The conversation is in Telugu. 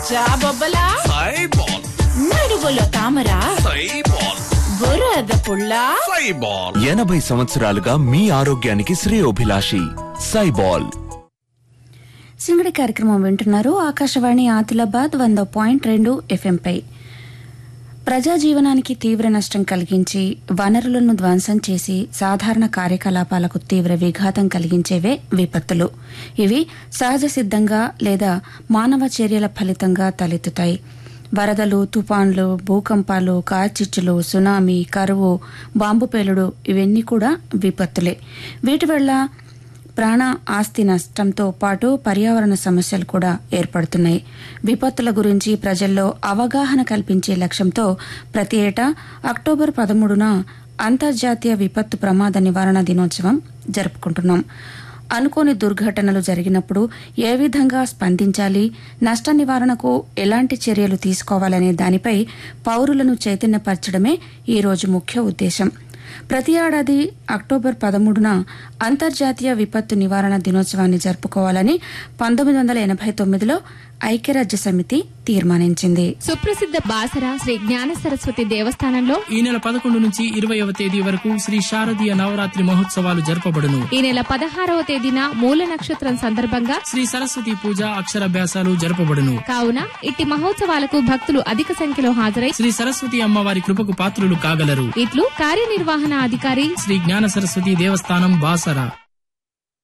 జాబొబ్బలా సైబాల్ నడువులో తామర సైబాల్ బురద పుల్ల సైబాల్ ఎనభై సంవత్సరాలుగా మీ ఆరోగ్యానికి శ్రేయోభిలాషి సైబాల్ సింగడి కార్యక్రమం వింటున్నారు ఆకాశవాణి ఆదిలాబాద్ వంద పాయింట్ రెండు ఎఫ్ఎంపై ప్రజా జీవనానికి తీవ్ర నష్టం కలిగించి వనరులను ధ్వంసం చేసి సాధారణ కార్యకలాపాలకు తీవ్ర విఘాతం కలిగించేవే విపత్తులు ఇవి సహజ సిద్ధంగా లేదా మానవ చర్యల ఫలితంగా తలెత్తుతాయి వరదలు తుఫాన్లు భూకంపాలు కార్చిచ్చులు సునామీ కరువు బాంబు పేలుడు ఇవన్నీ కూడా విపత్తులే వీటి వల్ల ప్రాణ ఆస్తి నష్టంతో పాటు పర్యావరణ సమస్యలు కూడా ఏర్పడుతున్నాయి విపత్తుల గురించి ప్రజల్లో అవగాహన కల్పించే లక్ష్యంతో ప్రతి ఏటా అక్టోబర్ పదమూడున అంతర్జాతీయ విపత్తు ప్రమాద నివారణ దినోత్సవం జరుపుకుంటున్నాం అనుకోని దుర్ఘటనలు జరిగినప్పుడు ఏ విధంగా స్పందించాలి నష్ట నివారణకు ఎలాంటి చర్యలు తీసుకోవాలనే దానిపై పౌరులను చైతన్యపరచడమే ఈ రోజు ముఖ్య ఉద్దేశం ప్రతి ఏడాది అక్టోబర్ పదమూడున అంతర్జాతీయ విపత్తు నివారణ దినోత్సవాన్ని జరుపుకోవాలని పంతొమ్మిది వందల ఎనభై తొమ్మిదిలో ఐక్యరాజ్య సమితి తీర్మానించింది సుప్రసిద్ధ బాసర శ్రీ జ్ఞాన సరస్వతి దేవస్థానంలో ఈ నెల పదకొండు నుంచి ఇరవయవ తేదీ వరకు శ్రీ శారదీయ నవరాత్రి మహోత్సవాలు జరపబడును ఈ నెల పదహారవ తేదీన మూల నక్షత్రం సందర్భంగా శ్రీ సరస్వతి పూజ అక్షరాభ్యాసాలు జరపబడును కావున ఇట్టి మహోత్సవాలకు భక్తులు అధిక సంఖ్యలో హాజరై శ్రీ సరస్వతి అమ్మవారి కృపకు పాత్రులు కాగలరు ఇట్లు కార్యనిర్వహణ అధికారి శ్రీ జ్ఞాన సరస్వతి దేవస్థానం బాసర